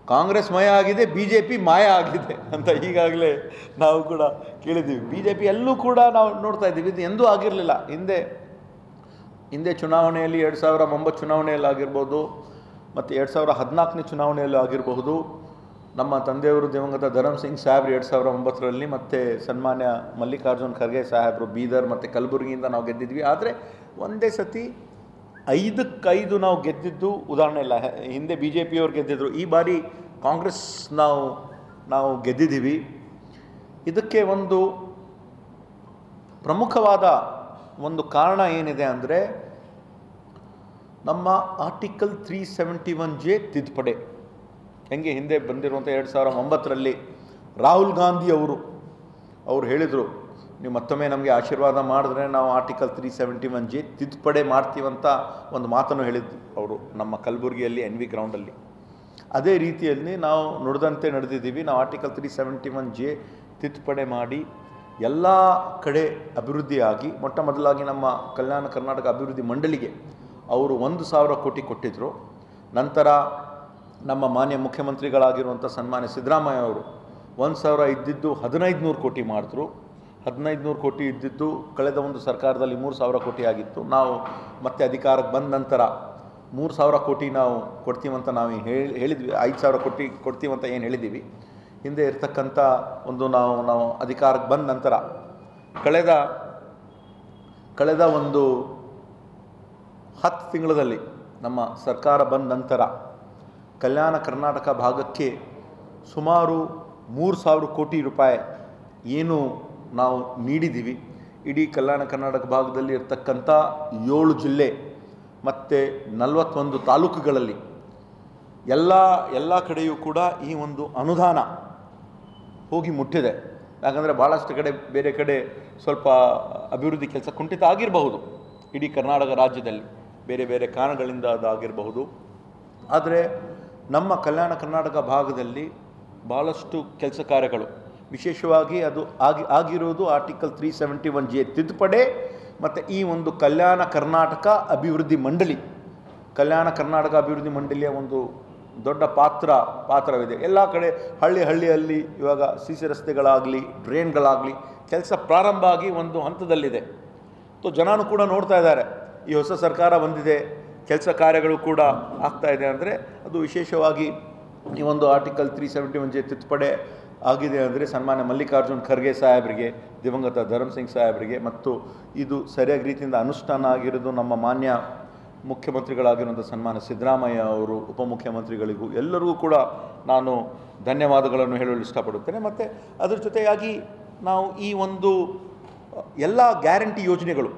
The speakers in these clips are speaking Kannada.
ಕಾಂಗ್ರೆಸ್ ಮಯ ಆಗಿದೆ ಬಿ ಜೆ ಪಿ ಮಾಯ ಆಗಿದೆ ಅಂತ ಈಗಾಗಲೇ ನಾವು ಕೂಡ ಕೇಳಿದ್ದೀವಿ ಬಿ ಜೆ ಪಿ ಎಲ್ಲೂ ಕೂಡ ನಾವು ನೋಡ್ತಾ ಇದ್ದೀವಿ ಇದು ಎಂದೂ ಆಗಿರಲಿಲ್ಲ ಹಿಂದೆ ಹಿಂದೆ ಚುನಾವಣೆಯಲ್ಲಿ ಎರಡು ಸಾವಿರ ಒಂಬತ್ತು ಚುನಾವಣೆಯಲ್ಲಿ ಆಗಿರ್ಬೋದು ಮತ್ತು ಎರಡು ಸಾವಿರ ಹದಿನಾಲ್ಕನೇ ಚುನಾವಣೆಯಲ್ಲಿ ಆಗಿರಬಹುದು ನಮ್ಮ ತಂದೆಯವರು ದಿವಂಗತ ಧರಮ್ ಸಿಂಗ್ ಸಾಹೇಬ್ರು ಎರಡು ಸಾವಿರ ಒಂಬತ್ತರಲ್ಲಿ ಮತ್ತು ಸನ್ಮಾನ್ಯ ಮಲ್ಲಿಕಾರ್ಜುನ್ ಖರ್ಗೆ ಸಾಹೇಬರು ಬೀದರ್ ಮತ್ತು ಕಲಬುರಗಿಯಿಂದ ನಾವು ಗೆದ್ದಿದ್ವಿ ಆದರೆ ಒಂದೇ ಸತಿ ಐದಕ್ಕೈದು ನಾವು ಗೆದ್ದಿದ್ದು ಉದಾಹರಣೆ ಇಲ್ಲ ಹೆ- ಹಿಂದೆ ಬಿ ಜೆ ಪಿಯವ್ರು ಗೆದ್ದಿದ್ರು ಈ ಬಾರಿ ಕಾಂಗ್ರೆಸ್ ನಾವು ನಾವು ಗೆದ್ದಿದ್ದೀವಿ ಇದಕ್ಕೆ ಒಂದು ಪ್ರಮುಖವಾದ ಒಂದು ಕಾರಣ ಏನಿದೆ ಅಂದರೆ ನಮ್ಮ article three seventy one J ತಿದ್ದುಪಡೆ ಹೆಂಗೆ ಹಿಂದೆ ಬಂದಿರುವಂಥ ಎರಡು ಸಾವಿರ ಒಂಬತ್ತರಲ್ಲಿ ರಾಹುಲ್ ಗಾಂಧಿ ಅವರು ಅವ್ರು ಹೇಳಿದರು ನೀವು ಮತ್ತೊಮ್ಮೆ ನಮಗೆ ಆಶೀರ್ವಾದ ಮಾಡಿದ್ರೆ ನಾವು article three seventy one J ತಿದ್ದುಪಡೆ ಮಾಡ್ತೀವಂತ ಒಂದು ಮಾತನ್ನು ಹೇಳಿದ್ರು ಅವರು ನಮ್ಮ ಕಲಬುರಗಿಯಲ್ಲಿ ಎನ್ ವಿ ಗ್ರೌಂಡಲ್ಲಿ ಅದೇ ರೀತಿಯಲ್ಲಿ ನಾವು ನುಡಿದಂತೆ ನಡೆದಿದ್ದೀವಿ ನಾವು article three seventy one J ತಿದ್ದುಪಡೆ ಮಾಡಿ ಎಲ್ಲ ಕಡೆ ಅಭಿವೃದ್ಧಿಯಾಗಿ ಮೊಟ್ಟ ಮೊದಲಾಗಿ ನಮ್ಮ ಕಲ್ಯಾಣ ಕರ್ನಾಟಕ ಅಭಿವೃದ್ಧಿ ಮಂಡಳಿಗೆ ಅವರು ಒಂದು ಸಾವಿರ ಕೋಟಿ ಕೊಟ್ಟಿದ್ದರು ನಂತರ ನಮ್ಮ ಮಾನ್ಯ ಮುಖ್ಯಮಂತ್ರಿಗಳಾಗಿರುವಂಥ ಸನ್ಮಾನ್ಯ ಸಿದ್ದರಾಮಯ್ಯ ಅವರು ಒಂದು ಸಾವಿರ ಇದ್ದಿದ್ದು ಹದಿನೈದು ನೂರು ಕೋಟಿ ಮಾಡಿದ್ರು ಹದಿನೈದು ನೂರು ಕೋಟಿ ಇದ್ದಿದ್ದು ಕಳೆದ ಒಂದು ಸರ್ಕಾರದಲ್ಲಿ ಮೂರು ಸಾವಿರ ಕೋಟಿ ಆಗಿತ್ತು ನಾವು ಮತ್ತೆ ಅಧಿಕಾರಕ್ಕೆ ಬಂದ ನಂತರ ಮೂರು ಸಾವಿರ ಕೋಟಿ ನಾವು ಕೊಡ್ತೀವಂತ ನಾವು ಹೇಳಿ ಹೇಳಿದ್ವಿ ಐದು ಸಾವಿರ ಕೋಟಿ ಕೊಡ್ತೀವಂತ ಏನು ಹೇಳಿದ್ದೀವಿ ಹಿಂದೆ ಇರ್ತಕ್ಕಂಥ ಒಂದು ನಾವು ನಾವು ಅಧಿಕಾರಕ್ಕೆ ಬಂದ ನಂತರ ಕಳೆದ ಕಳೆದ ಒಂದು ಹತ್ತು ತಿಂಗಳಲ್ಲಿ ನಮ್ಮ ಸರ್ಕಾರ ಬಂದ ನಂತರ ಕಲ್ಯಾಣ ಕರ್ನಾಟಕ ಭಾಗಕ್ಕೆ ಸುಮಾರು ಮೂರು ಸಾವಿರ ಕೋಟಿ ರೂಪಾಯಿ ಏನು ನಾವು ನೀಡಿದ್ದೀವಿ ಇಡೀ ಕಲ್ಯಾಣ ಕರ್ನಾಟಕ ಭಾಗದಲ್ಲಿ ಇರ್ತಕ್ಕಂಥ ಏಳು ಜಿಲ್ಲೆ ಮತ್ತು ನಲವತ್ತೊಂದು ತಾಲೂಕುಗಳಲ್ಲಿ ಎಲ್ಲ ಎಲ್ಲ ಕಡೆಯೂ ಕೂಡ ಈ ಒಂದು ಅನುದಾನ ಹೋಗಿ ಮುಟ್ಟಿದೆ ಯಾಕಂದರೆ ಭಾಳಷ್ಟು ಕಡೆ ಬೇರೆ ಕಡೆ ಸ್ವಲ್ಪ ಅಭಿವೃದ್ಧಿ ಕೆಲಸ ಕುಂಠಿತ ಆಗಿರಬಹುದು ಇಡೀ ಕರ್ನಾಟಕ ರಾಜ್ಯದಲ್ಲಿ ಬೇರೆ ಬೇರೆ ಕಾರಣಗಳಿಂದ ಅದಾಗಿರಬಹುದು ಆದರೆ ನಮ್ಮ ಕಲ್ಯಾಣ ಕರ್ನಾಟಕ ಭಾಗದಲ್ಲಿ ಭಾಳಷ್ಟು ಕೆಲಸ ಕಾರ್ಯಗಳು ವಿಶೇಷವಾಗಿ ಅದು ಆಗಿ ಆಗಿರೋದು article three seventy one G ತಿದ್ದುಪಡೆ ಮತ್ತು ಈ ಒಂದು ಕಲ್ಯಾಣ ಕರ್ನಾಟಕ ಅಭಿವೃದ್ಧಿ ಮಂಡಳಿ ಕಲ್ಯಾಣ ಕರ್ನಾಟಕ ಅಭಿವೃದ್ಧಿ ಮಂಡಳಿಯ ಒಂದು ದೊಡ್ಡ ಪಾತ್ರ ಪಾತ್ರವಿದೆ ಎಲ್ಲ ಕಡೆ ಹಳ್ಳಿ ಹಳ್ಳಿಯಲ್ಲಿ ಇವಾಗ ಸಿ ಸಿ ರಸ್ತೆಗಳಾಗಲಿ ಡ್ರೈನ್ಗಳಾಗಲಿ ಕೆಲಸ ಪ್ರಾರಂಭ ಆಗಿ ಒಂದು ಹಂತದಲ್ಲಿದೆ ಸೊ ಜನನೂ ಕೂಡ ನೋಡ್ತಾ ಇದ್ದಾರೆ ಈ ಹೊಸ ಸರ್ಕಾರ ಬಂದಿದೆ ಕೆಲಸ ಕಾರ್ಯಗಳು ಕೂಡ ಆಗ್ತಾ ಇದೆ ಅಂದರೆ ಅದು ವಿಶೇಷವಾಗಿ ಈ ಒಂದು article three seventy one J ತಿದ್ದುಪಡೆ ಆಗಿದೆ ಅಂದರೆ ಸನ್ಮಾನ್ಯ ಮಲ್ಲಿಕಾರ್ಜುನ್ ಖರ್ಗೆ ಸಾಹೇಬರಿಗೆ ದಿವಂಗತ ಧರಮ್ ಸಿಂಗ್ ಸಾಹೇಬರಿಗೆ ಮತ್ತು ಇದು ಸರಿಯಾಗಿ ರೀತಿಯಿಂದ ಅನುಷ್ಠಾನ ಆಗಿರೋದು ನಮ್ಮ ಮಾನ್ಯ ಮುಖ್ಯಮಂತ್ರಿಗಳಾಗಿರುವಂಥ ಸನ್ಮಾನ್ಯ ಸಿದ್ದರಾಮಯ್ಯ ಅವರು ಉಪಮುಖ್ಯಮಂತ್ರಿಗಳಿಗೂ ಎಲ್ಲರಿಗೂ ಕೂಡ ನಾನು ಧನ್ಯವಾದಗಳನ್ನು ಹೇಳಲು ಇಷ್ಟಪಡುತ್ತೇನೆ ಮತ್ತು ಅದರ ಜೊತೆಯಾಗಿ ನಾವು ಈ ಒಂದು ಎಲ್ಲ ಗ್ಯಾರಂಟಿ ಯೋಜನೆಗಳು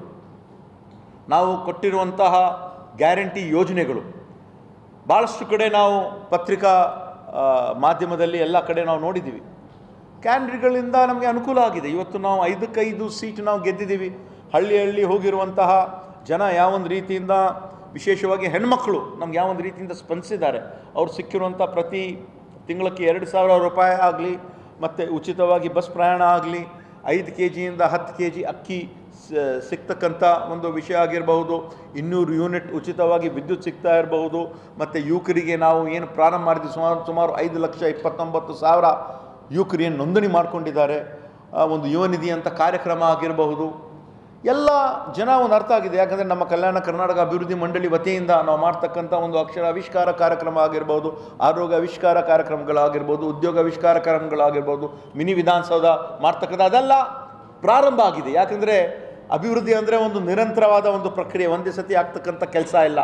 ನಾವು ಕೊಟ್ಟಿರುವಂತಹ ಗ್ಯಾರಂಟಿ ಯೋಜನೆಗಳು ಭಾಳಷ್ಟು ಕಡೆ ನಾವು ಪತ್ರಿಕಾ ಆ, ಮಾಧ್ಯಮದಲ್ಲಿ ಎಲ್ಲ ಕಡೆ ನಾವು ನೋಡಿದ್ದೀವಿ ಕ್ಯಾಂಡಿಡೇಟ್ಗಳಿಂದ ನಮಗೆ ಅನುಕೂಲ ಆಗಿದೆ ಇವತ್ತು ನಾವು ಐದಕ್ಕೈದು ಸೀಟ್ ನಾವು ಗೆದ್ದಿದ್ದೀವಿ ಹಳ್ಳಿ ಹಳ್ಳಿ ಹೋಗಿರುವಂತಹ ಜನ ಯಾವೊಂದು ರೀತಿಯಿಂದ ವಿಶೇಷವಾಗಿ ಹೆಣ್ಮಕ್ಳು ನಮ್ಗೆ ಯಾವೊಂದು ರೀತಿಯಿಂದ ಸ್ಪಂದಿಸಿದ್ದಾರೆ ಅವ್ರು ಸಿಕ್ಕಿರುವಂಥ ಪ್ರತಿ ತಿಂಗಳಕ್ಕೆ ಎರಡು ಸಾವಿರ ರೂಪಾಯಿ ಆಗಲಿ ಮತ್ತು ಉಚಿತವಾಗಿ ಬಸ್ ಪ್ರಯಾಣ ಆಗಲಿ ಐದು ಕೆ ಜಿಯಿಂದ ಹತ್ತು ಕೆ ಜಿ ಅಕ್ಕಿ ಸ- ಸಿಗ್ತಕ್ಕಂಥ ಒಂದು ವಿಷಯ ಆಗಿರಬಹುದು ಇನ್ನೂರು ಯೂನಿಟ್ ಉಚಿತವಾಗಿ ವಿದ್ಯುತ್ ಸಿಗ್ತಾ ಇರಬಹುದು ಮತ್ತು ಯುವಕರಿಗೆ ನಾವು ಏನು ಪ್ರಾರಂಭ ಮಾಡಿದ್ವಿ ಸುಮಾರು ಸುಮಾರು ಐದು ಲಕ್ಷ ಇಪ್ಪತ್ತೊಂಬತ್ತು ಸಾವಿರ ಯುವಕರು ಏನು ನೋಂದಣಿ ಮಾಡ್ಕೊಂಡಿದ್ದಾರೆ ಆ ಒಂದು ಯುವ ನಿಧಿ ಅಂತ ಕಾರ್ಯಕ್ರಮ ಆಗಿರಬಹುದು ಎಲ್ಲ ಜನ ಒಂದು ಅರ್ಥ ಆಗಿದೆ ಯಾಕಂದರೆ ನಮ್ಮ ಕಲ್ಯಾಣ ಕರ್ನಾಟಕ ಅಭಿವೃದ್ಧಿ ಮಂಡಳಿ ವತಿಯಿಂದ ನಾವು ಮಾಡ್ತಕ್ಕಂಥ ಒಂದು ಅಕ್ಷರ ಆವಿಷ್ಕಾರ ಕಾರ್ಯಕ್ರಮ ಆಗಿರ್ಬೋದು ಆರೋಗ್ಯ ಆವಿಷ್ಕಾರ ಕಾರ್ಯಕ್ರಮಗಳಾಗಿರ್ಬೋದು ಉದ್ಯೋಗ ಆವಿಷ್ಕಾರ ಕಾರ್ಯಕ್ರಮಗಳಾಗಿರ್ಬೋದು ಮಿನಿ ವಿಧಾನಸೌಧ ಮಾಡ್ತಕ್ಕಂಥ ಅದೆಲ್ಲ ಪ್ರಾರಂಭ ಆಗಿದೆ ಯಾಕಂದರೆ ಅಭಿವೃದ್ಧಿ ಅಂದರೆ ಒಂದು ನಿರಂತರವಾದ ಒಂದು ಪ್ರಕ್ರಿಯೆ ಒಂದೇ ಸತಿ ಆಗ್ತಕ್ಕಂಥ ಕೆಲಸ ಇಲ್ಲ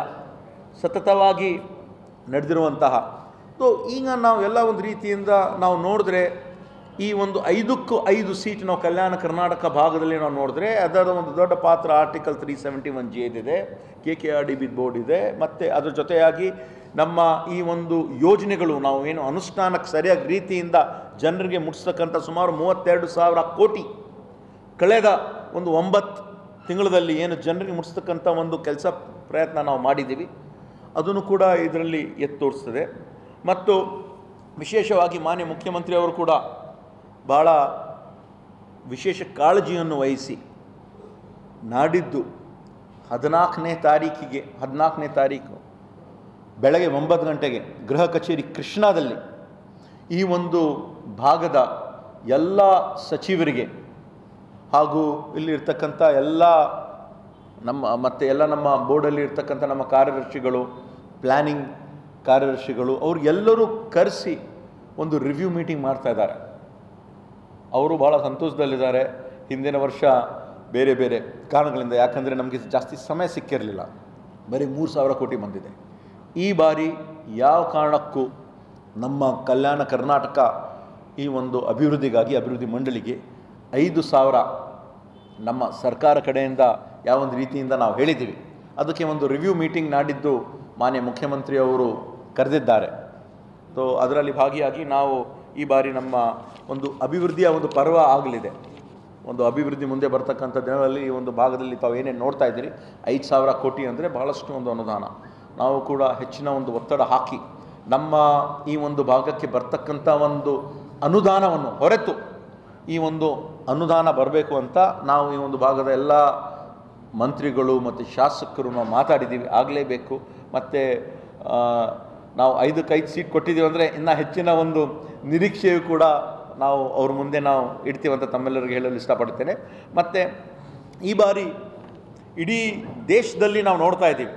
ಸತತವಾಗಿ ನಡೆದಿರುವಂತಹ ಸೊ ಈಗ ನಾವು ಎಲ್ಲ ಒಂದು ರೀತಿಯಿಂದ ನಾವು ನೋಡಿದ್ರೆ ಈ ಒಂದು ಐದಕ್ಕೂ ಐದು ಸೀಟ್ ನಾವು ಕಲ್ಯಾಣ ಕರ್ನಾಟಕ ಭಾಗದಲ್ಲಿ ನಾವು ನೋಡಿದ್ರೆ ಅದರ ಒಂದು ದೊಡ್ಡ ಪಾತ್ರ article three seventy one G ಇದೆ K K R D B board ಇದೆ ಮತ್ತು ಅದ್ರ ಜೊತೆಯಾಗಿ ನಮ್ಮ ಈ ಒಂದು ಯೋಜನೆಗಳು ನಾವು ಏನು ಅನುಷ್ಠಾನಕ್ಕೆ ಸರಿಯಾಗಿ ರೀತಿಯಿಂದ ಜನರಿಗೆ ಮುಟ್ಟಿಸ್ತಕ್ಕಂಥ ಸುಮಾರು ಮೂವತ್ತೆರಡು ಸಾವಿರ ಕೋಟಿ ಕಳೆದ ಒಂದು ಒಂಬತ್ತು ತಿಂಗಳಲ್ಲಿ ಏನು ಜನರಿಗೆ ಮುಟ್ಟಿಸ್ತಕ್ಕಂಥ ಒಂದು ಕೆಲಸ ಪ್ರಯತ್ನ ನಾವು ಮಾಡಿದ್ದೀವಿ ಅದನ್ನು ಕೂಡ ಇದರಲ್ಲಿ ಎತ್ತು ತೋರಿಸ್ತದೆ ಮತ್ತು ವಿಶೇಷವಾಗಿ ಮಾನ್ಯ ಮುಖ್ಯಮಂತ್ರಿಯವರು ಕೂಡ ಭಾಳ ವಿಶೇಷ ಕಾಳಜಿಯನ್ನು ವಹಿಸಿ ನಾಡಿದ್ದು ಹದಿನಾಲ್ಕನೇ ತಾರೀಕಿಗೆ ಹದಿನಾಲ್ಕನೇ ತಾರೀಕು ಬೆಳಗ್ಗೆ ಒಂಬತ್ತು ಗಂಟೆಗೆ ಗೃಹ ಕಚೇರಿ ಕೃಷ್ಣಾದಲ್ಲಿ ಈ ಒಂದು ಭಾಗದ ಎಲ್ಲ ಸಚಿವರಿಗೆ ಹಾಗೂ ಇಲ್ಲಿ ಇರ್ತಕ್ಕಂಥ ಎಲ್ಲ ನಮ್ಮ ಮತ್ತು ಎಲ್ಲ ನಮ್ಮ ಬೋರ್ಡಲ್ಲಿ ಇರ್ತಕ್ಕಂಥ ನಮ್ಮ ಕಾರ್ಯದರ್ಶಿಗಳು ಪ್ಲ್ಯಾನಿಂಗ್ ಕಾರ್ಯದರ್ಶಿಗಳು ಅವ್ರಿಗೆಲ್ಲರೂ ಕರೆಸಿ ಒಂದು ರಿವ್ಯೂ ಮೀಟಿಂಗ್ ಮಾಡ್ತಾ ಇದ್ದಾರೆ ಅವರು ಭಾಳ ಸಂತೋಷದಲ್ಲಿದ್ದಾರೆ ಹಿಂದಿನ ವರ್ಷ ಬೇರೆ ಬೇರೆ ಕಾರಣಗಳಿಂದ ಯಾಕಂದರೆ ನಮಗೆ ಜಾಸ್ತಿ ಸಮಯ ಸಿಕ್ಕಿರಲಿಲ್ಲ ಬರೀ ಮೂರು ಸಾವಿರ ಕೋಟಿ ಬಂದಿದೆ ಈ ಬಾರಿ ಯಾವ ಕಾರಣಕ್ಕೂ ನಮ್ಮ ಕಲ್ಯಾಣ ಕರ್ನಾಟಕ ಈ ಒಂದು ಅಭಿವೃದ್ಧಿಗಾಗಿ ಅಭಿವೃದ್ಧಿ ಮಂಡಳಿಗೆ ಐದು ಸಾವಿರ ನಮ್ಮ ಸರ್ಕಾರ ಕಡೆಯಿಂದ ಯಾವೊಂದು ರೀತಿಯಿಂದ ನಾವು ಹೇಳಿದ್ದೀವಿ ಅದಕ್ಕೆ ಒಂದು ರಿವ್ಯೂ ಮೀಟಿಂಗ್ ನಾಡಿದ್ದು ಮಾನ್ಯ ಮುಖ್ಯಮಂತ್ರಿಯವರು ಕರೆದಿದ್ದಾರೆ ಸೊ ಅದರಲ್ಲಿ ಭಾಗಿಯಾಗಿ ನಾವು ಈ ಬಾರಿ ನಮ್ಮ ಒಂದು ಅಭಿವೃದ್ಧಿಯ ಒಂದು ಪರ್ವ ಆಗಲಿದೆ ಒಂದು ಅಭಿವೃದ್ಧಿ ಮುಂದೆ ಬರ್ತಕ್ಕಂಥ ದಿನಗಳಲ್ಲಿ ಈ ಒಂದು ಭಾಗದಲ್ಲಿ ತಾವು ಏನೇನು ನೋಡ್ತಾ ಇದ್ದೀರಿ ಐದು ಸಾವಿರ ಕೋಟಿ ಅಂದರೆ ಭಾಳಷ್ಟು ಒಂದು ಅನುದಾನ ನಾವು ಕೂಡ ಹೆಚ್ಚಿನ ಒಂದು ಒತ್ತಡ ಹಾಕಿ ನಮ್ಮ ಈ ಒಂದು ಭಾಗಕ್ಕೆ ಬರ್ತಕ್ಕಂಥ ಒಂದು ಅನುದಾನವನ್ನು ಹೊರತು ಈ ಒಂದು ಅನುದಾನ ಬರಬೇಕು ಅಂತ ನಾವು ಈ ಒಂದು ಭಾಗದ ಎಲ್ಲ ಮಂತ್ರಿಗಳು ಮತ್ತು ಶಾಸಕರು ನಾವು ಮಾತಾಡಿದ್ದೀವಿ ಆಗಲೇಬೇಕು ಮತ್ತು ನಾವು ಐದಕ್ಕೆ ಐದು ಸೀಟ್ ಕೊಟ್ಟಿದ್ದೀವಿ ಅಂದರೆ ಇನ್ನೂ ಹೆಚ್ಚಿನ ಒಂದು ನಿರೀಕ್ಷೆಯು ಕೂಡ ನಾವು ಅವ್ರ ಮುಂದೆ ನಾವು ಇಡ್ತೀವಂತ ತಮ್ಮೆಲ್ಲರಿಗೆ ಹೇಳಲು ಇಷ್ಟಪಡ್ತೇನೆ ಮತ್ತು ಈ ಬಾರಿ ಇಡೀ ದೇಶದಲ್ಲಿ ನಾವು ನೋಡ್ತಾ ಇದ್ದೀವಿ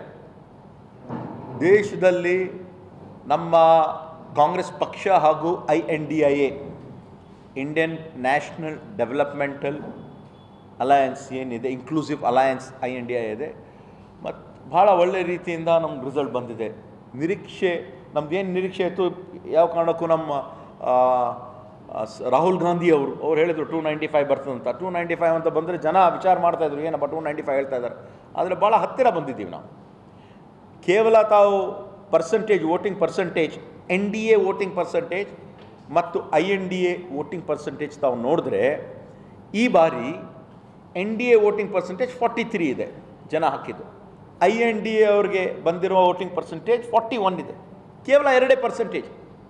ದೇಶದಲ್ಲಿ ನಮ್ಮ ಕಾಂಗ್ರೆಸ್ ಪಕ್ಷ ಹಾಗೂ I N D I A Indian national developmental alliance ಏನಿದೆ inclusive alliance I N D I ಇದೆ ಮತ್ತು ಭಾಳ ಒಳ್ಳೆ ರೀತಿಯಿಂದ ನಮ್ಗೆ ರಿಸಲ್ಟ್ ಬಂದಿದೆ ನಿರೀಕ್ಷೆ ನಮ್ದು ಏನು ನಿರೀಕ್ಷೆ ಇತ್ತು ಯಾವ ಕಾರಣಕ್ಕೂ ನಮ್ಮ ಆ, ಆ, ಸ- ರಾಹುಲ್ ಗಾಂಧಿ ಅವರು ಅವ್ರು ಹೇಳಿದರು ಟೂ ನೈಂಟಿ ಫೈವ್ ಬರ್ತದಂತ ಟೂ ನೈಂಟಿ ಫೈವ್ ಅಂತ ಬಂದರೆ ಜನ ವಿಚಾರ ಮಾಡ್ತಾಯಿದ್ರು ಏನಪ್ಪ ಟೂ ನೈಂಟಿ ಫೈವ್ ಹೇಳ್ತಾ ಇದ್ದಾರೆ ಆದರೆ ಭಾಳ ಹತ್ತಿರ ಬಂದಿದ್ದೀವಿ ನಾವು ಕೇವಲ ತಾವು percentage voting percentage N D A voting percentage ಮತ್ತು I N D A voting percentage ತಾವು ನೋಡಿದ್ರೆ ಈ ಬಾರಿ N D A voting percentage forty three ಇದೆ ಜನ ಹಾಕಿದ್ದು ಐ ಎನ್ ಡಿ ಎ ಅವ್ರಿಗೆ ಬಂದಿರುವ ವೋಟಿಂಗ್ ಪರ್ಸಂಟೇಜ್ ಫಾರ್ಟಿ ಒನ್ ಇದೆ ಕೇವಲ ಎರಡೇ ಪರ್ಸಂಟೇಜ್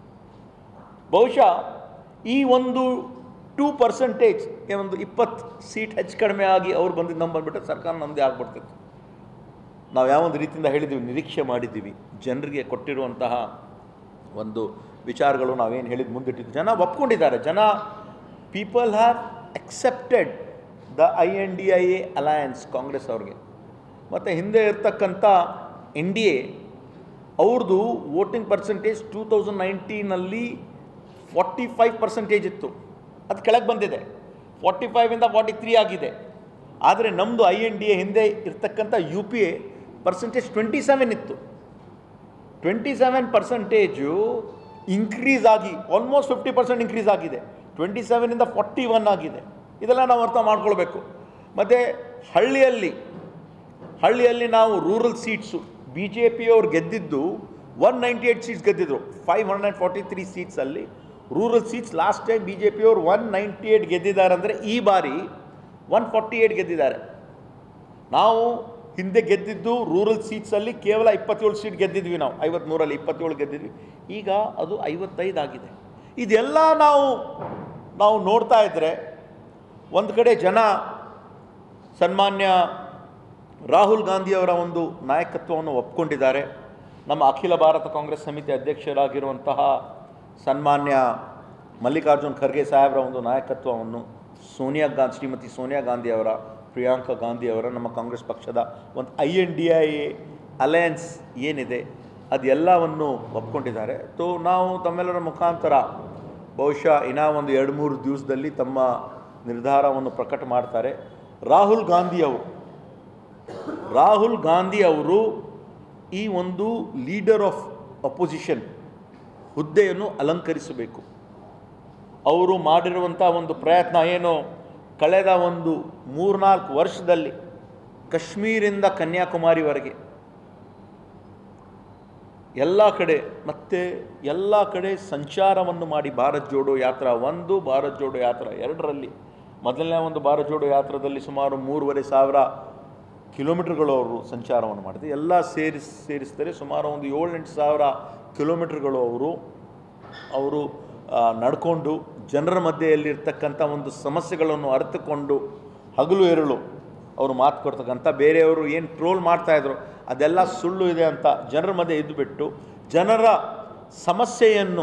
ಬಹುಶಃ ಈ ಒಂದು ಟೂ ಪರ್ಸಂಟೇಜ್ ಒಂದು ಇಪ್ಪತ್ತು ಸೀಟ್ ಹೆಚ್ಚು ಕಡಿಮೆ ಆಗಿ ಅವ್ರು ಬಂದಿದ್ದು ನಮ್ಮ ಬಂದುಬಿಟ್ರೆ ಸರ್ಕಾರ ನಮ್ಮದೇ ಆಗ್ಬಿಡ್ತಿತ್ತು ನಾವು ಯಾವೊಂದು ರೀತಿಯಿಂದ ಹೇಳಿದ್ದೀವಿ ನಿರೀಕ್ಷೆ ಮಾಡಿದ್ದೀವಿ ಜನರಿಗೆ ಕೊಟ್ಟಿರುವಂತಹ ಒಂದು ವಿಚಾರಗಳು ನಾವೇನು ಹೇಳಿದ ಮುಂದಿಟ್ಟಿದ್ದು ಜನ ಒಪ್ಕೊಂಡಿದ್ದಾರೆ ಜನ people have accepted the I N D I A alliance Congress ಅವ್ರಿಗೆ ಮತ್ತು ಹಿಂದೆ ಇರ್ತಕ್ಕಂಥ ಎನ್ ಡಿ ಎ ಅವ್ರದ್ದು ವೋಟಿಂಗ್ ಪರ್ಸೆಂಟೇಜ್ ಟೂ ತೌಸಂಡ್ ನೈನ್ಟೀನಲ್ಲಿ ಫಾರ್ಟಿ ಫೈವ್ ಪರ್ಸೆಂಟೇಜ್ ಇತ್ತು ಅದು ಕೆಳಗೆ ಬಂದಿದೆ ಫಾರ್ಟಿ ಫೈವಿಂದ ಫಾರ್ಟಿ ತ್ರೀ ಆಗಿದೆ ಆದರೆ ನಮ್ಮದು ಐ ಎನ್ ಡಿ ಎ ಹಿಂದೆ ಇರ್ತಕ್ಕಂಥ U P A percentage twenty seven ಇತ್ತು ಟ್ವೆಂಟಿ ಸೆವೆನ್ ಪರ್ಸೆಂಟೇಜು ಇನ್ಕ್ರೀಸ್ ಆಗಿ ಆಲ್ಮೋಸ್ಟ್ ಫಿಫ್ಟಿ ಪರ್ಸೆಂಟ್ ಇನ್ಕ್ರೀಸ್ ಆಗಿದೆ ಟ್ವೆಂಟಿ ಸೆವೆನಿಂದ ಫಾರ್ಟಿ ಒನ್ ಆಗಿದೆ ಇದೆಲ್ಲ ನಾವು ಅರ್ಥ ಮಾಡ್ಕೊಳ್ಬೇಕು ಮತ್ತು ಹಳ್ಳಿಯಲ್ಲಿ ಹಳ್ಳಿಯಲ್ಲಿ ನಾವು ರೂರಲ್ ಸೀಟ್ಸು ಬಿ ಜೆ ಪಿಯವ್ರು ಗೆದ್ದಿದ್ದು ಒನ್ ನೈಂಟಿ ಏಯ್ಟ್ ಸೀಟ್ಸ್ ಗೆದ್ದಿದ್ರು five hundred and forty three ಸೀಟ್ಸಲ್ಲಿ rural seats last time B J ಪಿಯವ್ರು ಒನ್ ನೈಂಟಿ ಏಯ್ಟ್ ಗೆದ್ದಿದ್ದಾರೆ ಅಂದರೆ ಈ ಬಾರಿ ಒನ್ ಫಾರ್ಟಿ ಏಯ್ಟ್ ಗೆದ್ದಿದ್ದಾರೆ ನಾವು ಹಿಂದೆ ಗೆದ್ದಿದ್ದು ರೂರಲ್ ಸೀಟ್ಸಲ್ಲಿ ಕೇವಲ ಇಪ್ಪತ್ತೇಳು ಸೀಟ್ ಗೆದ್ದಿದ್ವಿ ನಾವು ಐವತ್ತ್ಮೂರಲ್ಲಿ ಇಪ್ಪತ್ತೇಳು ಗೆದ್ದಿದ್ವಿ ಈಗ ಅದು ಐವತ್ತೈದು ಆಗಿದೆ ಇದೆಲ್ಲ ನಾವು ನಾವು ನೋಡ್ತಾ ಇದ್ದರೆ ಒಂದು ಕಡೆ ಜನ ಸನ್ಮಾನ್ಯ ರಾಹುಲ್ ಗಾಂಧಿಯವರ ಒಂದು ನಾಯಕತ್ವವನ್ನು ಒಪ್ಕೊಂಡಿದ್ದಾರೆ ನಮ್ಮ ಅಖಿಲ ಭಾರತ ಕಾಂಗ್ರೆಸ್ ಸಮಿತಿ ಅಧ್ಯಕ್ಷರಾಗಿರುವಂತಹ ಸನ್ಮಾನ್ಯ ಮಲ್ಲಿಕಾರ್ಜುನ್ ಖರ್ಗೆ ಸಾಹೇಬರ ಒಂದು ನಾಯಕತ್ವವನ್ನು ಸೋನಿಯಾ ಗಾಂಧಿ ಶ್ರೀಮತಿ ಸೋನಿಯಾ ಗಾಂಧಿ ಅವರ ಪ್ರಿಯಾಂಕಾ ಗಾಂಧಿ ಅವರ ನಮ್ಮ ಕಾಂಗ್ರೆಸ್ ಪಕ್ಷದ ಒಂದು I N D I alliance ಏನಿದೆ ಅದೆಲ್ಲವನ್ನು ಒಪ್ಕೊಂಡಿದ್ದಾರೆ ತೋ ನಾವು ತಮ್ಮೆಲ್ಲರ ಮುಖಾಂತರ ಬಹುಶಃ ಇನ್ನೂ ಒಂದು ಎರಡು ಮೂರು ದಿವಸದಲ್ಲಿ ತಮ್ಮ ನಿರ್ಧಾರವನ್ನು ಪ್ರಕಟ ಮಾಡ್ತಾರೆ ರಾಹುಲ್ ಗಾಂಧಿ ಅವರು ರಾಹುಲ್ ಗಾಂಧಿ ಅವರು ಈ ಒಂದು ಲೀಡರ್ ಆಫ್ ಅಪೋಸಿಷನ್ ಹುದ್ದೆಯನ್ನು ಅಲಂಕರಿಸಬೇಕು ಅವರು ಮಾಡಿರುವಂಥ ಒಂದು ಪ್ರಯತ್ನ ಏನು ಕಳೆದ ಒಂದು ಮೂರ್ನಾಲ್ಕು ವರ್ಷದಲ್ಲಿ ಕಾಶ್ಮೀರಿಂದ ಕನ್ಯಾಕುಮಾರಿವರೆಗೆ ಎಲ್ಲ ಕಡೆ ಮತ್ತೆ ಎಲ್ಲ ಕಡೆ ಸಂಚಾರವನ್ನು ಮಾಡಿ ಭಾರತ್ ಜೋಡೋ ಯಾತ್ರಾ ಒಂದು ಭಾರತ್ ಜೋಡೋ ಯಾತ್ರಾ ಎರಡರಲ್ಲಿ ಮೊದಲನೇ ಒಂದು ಭಾರತ್ ಜೋಡೋ ಯಾತ್ರದಲ್ಲಿ ಸುಮಾರು ಮೂರುವರೆ ಸಾವಿರ ಕಿಲೋಮೀಟರ್ಗಳು ಅವರು ಸಂಚಾರವನ್ನು ಮಾಡಿದ್ರು ಎಲ್ಲ ಸೇರಿಸ್ ಸೇರಿಸಿದರೆ ಸುಮಾರು ಒಂದು ಏಳೆಂಟು ಸಾವಿರ ಕಿಲೋಮೀಟರ್ಗಳು ಅವರು ಅವರು ಆ, ನಡ್ಕೊಂಡು ಜನರ ಮಧ್ಯೆಯಲ್ಲಿರ್ತಕ್ಕಂಥ ಒಂದು ಸಮಸ್ಯೆಗಳನ್ನು ಅರಿತುಕೊಂಡು ಹಗಲು ಎರಳು ಅವರು ಮಾತು ಕೊಡ್ತಕ್ಕಂಥ ಬೇರೆಯವರು ಏನು ಟ್ರೋಲ್ ಮಾಡ್ತಾಯಿದ್ರು ಅದೆಲ್ಲ ಸುಳ್ಳು ಇದೆ ಅಂತ ಜನರ ಮಧ್ಯೆ ಇದ್ದುಬಿಟ್ಟು ಜನರ ಸಮಸ್ಯೆಯನ್ನು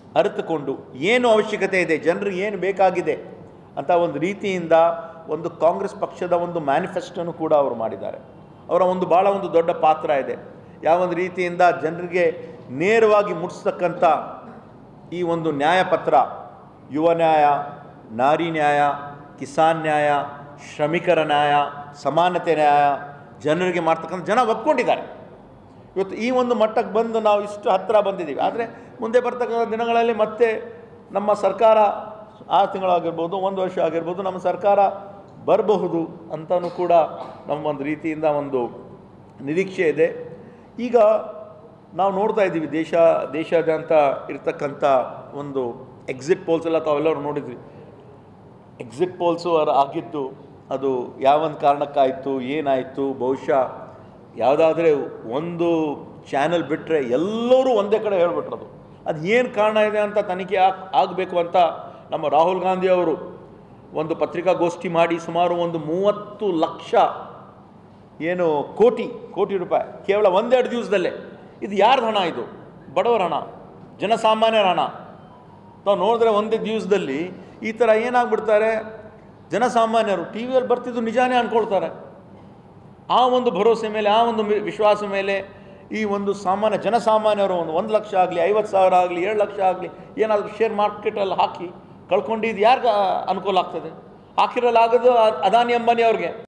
ಅರಿತುಕೊಂಡು ಏನು ಅವಶ್ಯಕತೆ ಇದೆ ಜನರಿಗೆ ಏನು ಬೇಕಾಗಿದೆ ಅಂತ ಒಂದು ರೀತಿಯಿಂದ ಒಂದು ಕಾಂಗ್ರೆಸ್ ಪಕ್ಷದ ಒಂದು ಮ್ಯಾನಿಫೆಸ್ಟೋನು ಕೂಡ ಅವರು ಮಾಡಿದ್ದಾರೆ ಅವರ ಒಂದು ಭಾಳ ಒಂದು ದೊಡ್ಡ ಪಾತ್ರ ಇದೆ ಯಾವ ಒಂದು ರೀತಿಯಿಂದ ಜನರಿಗೆ ನೇರವಾಗಿ ಮುಟ್ಟಿಸ್ತಕ್ಕಂಥ ಈ ಒಂದು ನ್ಯಾಯಪತ್ರ ಯುವ ನ್ಯಾಯ ನಾರಿ ನ್ಯಾಯ ಕಿಸಾನ್ ನ್ಯಾಯ ಶ್ರಮಿಕರ ನ್ಯಾಯ ಸಮಾನತೆ ನ್ಯಾಯ ಜನರಿಗೆ ಮಾಡ್ತಕ್ಕಂಥ ಜನ ಒಪ್ಕೊಂಡಿದ್ದಾರೆ ಇವತ್ತು ಈ ಒಂದು ಮಟ್ಟಕ್ಕೆ ಬಂದು ನಾವು ಇಷ್ಟು ಹತ್ತಿರ ಬಂದಿದ್ದೀವಿ ಆದರೆ ಮುಂದೆ ಬರ್ತಕ್ಕಂಥ ದಿನಗಳಲ್ಲಿ ಮತ್ತೆ ನಮ್ಮ ಸರ್ಕಾರ ಆರು ತಿಂಗಳಾಗಿರ್ಬೋದು ಒಂದು ವರ್ಷ ಆಗಿರ್ಬೋದು ನಮ್ಮ ಸರ್ಕಾರ ಬರಬಹುದು ಅಂತಲೂ ಕೂಡ ನಮ್ಮ ಒಂದು ರೀತಿಯಿಂದ ಒಂದು ನಿರೀಕ್ಷೆ ಇದೆ ಈಗ ನಾವು ನೋಡ್ತಾ ಇದ್ದೀವಿ ದೇಶ ದೇಶಾದ್ಯಂತ ಇರ್ತಕ್ಕಂಥ ಒಂದು ಎಕ್ಸಿಟ್ ಪೋಲ್ಸ್ ಎಲ್ಲ ತಾವೆಲ್ಲರೂ ನೋಡಿದ್ವಿ ಎಕ್ಸಿಟ್ ಪೋಲ್ಸು ಅವ್ರು ಆಗಿದ್ದು ಅದು ಯಾವೊಂದು ಕಾರಣಕ್ಕಾಯಿತು ಏನಾಯಿತು ಬಹುಶಃ ಯಾವುದಾದ್ರೆ ಒಂದು ಚಾನಲ್ ಬಿಟ್ಟರೆ ಎಲ್ಲರೂ ಒಂದೇ ಕಡೆ ಹೇಳ್ಬಿಟ್ರದು ಅದು ಏನು ಕಾರಣ ಇದೆ ಅಂತ ತನಿಖೆ ಆಗ್ ಆಗಬೇಕು ಅಂತ ನಮ್ಮ ರಾಹುಲ್ ಗಾಂಧಿ ಅವರು ಒಂದು ಪತ್ರಿಕಾಗೋಷ್ಠಿ ಮಾಡಿ ಸುಮಾರು ಒಂದು ಮೂವತ್ತು ಲಕ್ಷ ಏನು ಕೋಟಿ ಕೋಟಿ ರೂಪಾಯಿ ಕೇವಲ ಒಂದೆರಡು ದಿವಸದಲ್ಲೇ ಇದು ಯಾರ್ದು ಹಣ ಇದು ಬಡವರ ಹಣ ಜನಸಾಮಾನ್ಯರ ಹಣ ನಾವು ನೋಡಿದ್ರೆ ಒಂದೇ ದಿವಸದಲ್ಲಿ ಈ ಥರ ಏನಾಗ್ಬಿಡ್ತಾರೆ ಜನಸಾಮಾನ್ಯರು ಟಿ ವಿಯಲ್ಲಿ ಬರ್ತಿದ್ದು ನಿಜಾನೇ ಅಂದ್ಕೊಳ್ತಾರೆ ಆ ಒಂದು ಭರವಸೆ ಮೇಲೆ ಆ ಒಂದು ಮಿ- ವಿಶ್ವಾಸ ಮೇಲೆ ಈ ಒಂದು ಸಾಮಾನ್ಯ ಜನಸಾಮಾನ್ಯರು ಒಂದು ಒಂದು ಲಕ್ಷ ಆಗಲಿ ಐವತ್ತು ಸಾವಿರ ಆಗಲಿ ಏಳು ಲಕ್ಷ ಆಗಲಿ ಏನಾದರೂ ಶೇರ್ ಮಾರ್ಕೆಟಲ್ಲಿ ಹಾಕಿ ಕಳ್ಕೊಂಡಿದ್ದು ಯಾರಿಗೆ ಅನುಕೂಲ ಆಗ್ತದೆ ಹಾಕಿರಲಾಗೋದು ಅದಾನಿ ಅಂಬಾನಿ ಅವ್ರಿಗೆ